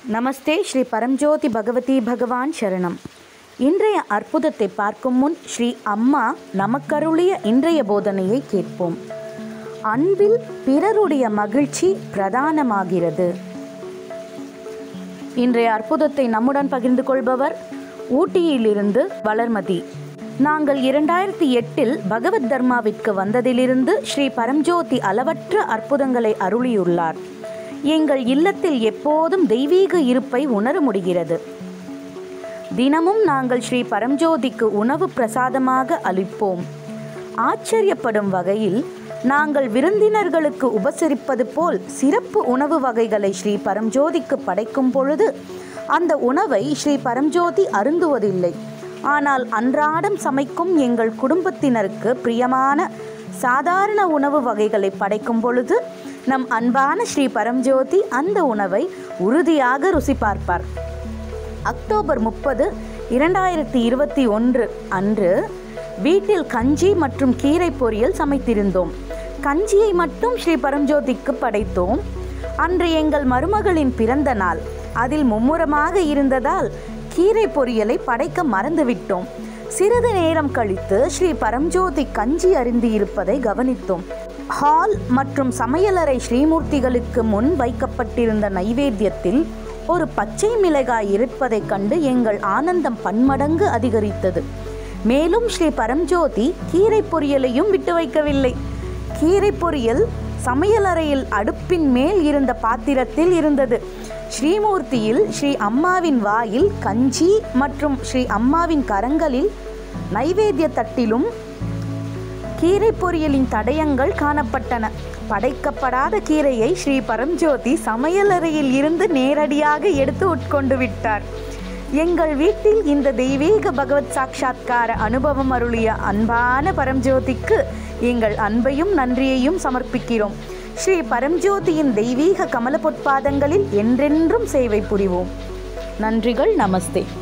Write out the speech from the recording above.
நமஸ்தே ஸ்ரீ பரம்ஜோதி பகவதி பகவான் சரணம் இன்றைய அற்புதத்தை பார்க்கும் முன் ஸ்ரீ அம்மா நமக்கருளிய இன்றைய போதனையை கேட்போம் அன்பில் பிறருடைய மகிழ்ச்சி பிரதானமாகிறது இன்றைய அற்புதத்தை நம்முடன் பகிர்ந்து கொள்பவர் ஊட்டியிலிருந்து வளர்மதி நாங்கள் இரண்டாயிரத்தி எட்டில் பகவத் தர்மாவிற்கு வந்ததிலிருந்து ஸ்ரீ பரம்ஜோதி அளவற்ற அற்புதங்களை அருளியுள்ளார் எங்கள் இல்லத்தில் எப்போதும் தெய்வீக இருப்பை உணர முடிகிறது தினமும் நாங்கள் ஸ்ரீ பரம்ஜோதிக்கு உணவு பிரசாதமாக அளிப்போம் ஆச்சரியப்படும் வகையில் நாங்கள் விருந்தினர்களுக்கு உபசரிப்பது போல் சிறப்பு உணவு வகைகளை ஸ்ரீ பரம்ஜோதிக்கு படைக்கும் பொழுது அந்த உணவை ஸ்ரீ பரம்ஜோதி அருந்துவதில்லை ஆனால் அன்றாடம் சமைக்கும் எங்கள் குடும்பத்தினருக்கு பிரியமான சாதாரண உணவு வகைகளை படைக்கும் பொழுது நம் அன்பான ஸ்ரீ பரம்ஜோதி அந்த உணவை உறுதியாக ருசி பார்ப்பார் அக்டோபர் முப்பது இரண்டாயிரத்தி இருபத்தி ஒன்று அன்று வீட்டில் கஞ்சி மற்றும் கீரை பொரியல் சமைத்திருந்தோம் கஞ்சியை மட்டும் ஸ்ரீ பரம்ஜோதிக்கு படைத்தோம் அன்று எங்கள் மருமகளின் பிறந்த நாள் அதில் மும்முரமாக இருந்ததால் கீரை பொரியலை படைக்க மறந்துவிட்டோம் சிறிது நேரம் கழித்து ஸ்ரீ பரம்ஜோதி கஞ்சி அருந்தி இருப்பதை கவனித்தோம் ஹால் மற்றும் சமையலறை ஸ்ரீமூர்த்திகளுக்கு முன் வைக்கப்பட்டிருந்த நைவேத்தியத்தில் ஒரு பச்சை மிளகாய் இருப்பதைக் கண்டு எங்கள் ஆனந்தம் பன்மடங்கு அதிகரித்தது மேலும் ஸ்ரீ பரம்ஜோதி கீரை பொரியலையும் விட்டு வைக்கவில்லை கீரை பொரியல் சமையலறையில் அடுப்பின் மேல் இருந்த பாத்திரத்தில் இருந்தது ஸ்ரீமூர்த்தியில் ஸ்ரீ அம்மாவின் வாயில் கஞ்சி மற்றும் ஸ்ரீ அம்மாவின் கரங்களில் நைவேத்திய தட்டிலும் கீரை பொரியலின் தடயங்கள் காணப்பட்டன படைக்கப்படாத கீரையை ஸ்ரீ பரம்ஜோதி சமையலறையில் இருந்து நேரடியாக எடுத்து உட்கொண்டு விட்டார் எங்கள் வீட்டில் இந்த தெய்வீக பகவத் சாட்சா்கார அனுபவம் அருளிய அன்பான பரம்ஜோதிக்கு எங்கள் அன்பையும் நன்றியையும் சமர்ப்பிக்கிறோம் ஸ்ரீ பரம்ஜோதியின் தெய்வீக கமல பொற்பாதங்களில் என்றென்றும் சேவை புரிவோம் நன்றிகள் நமஸ்தே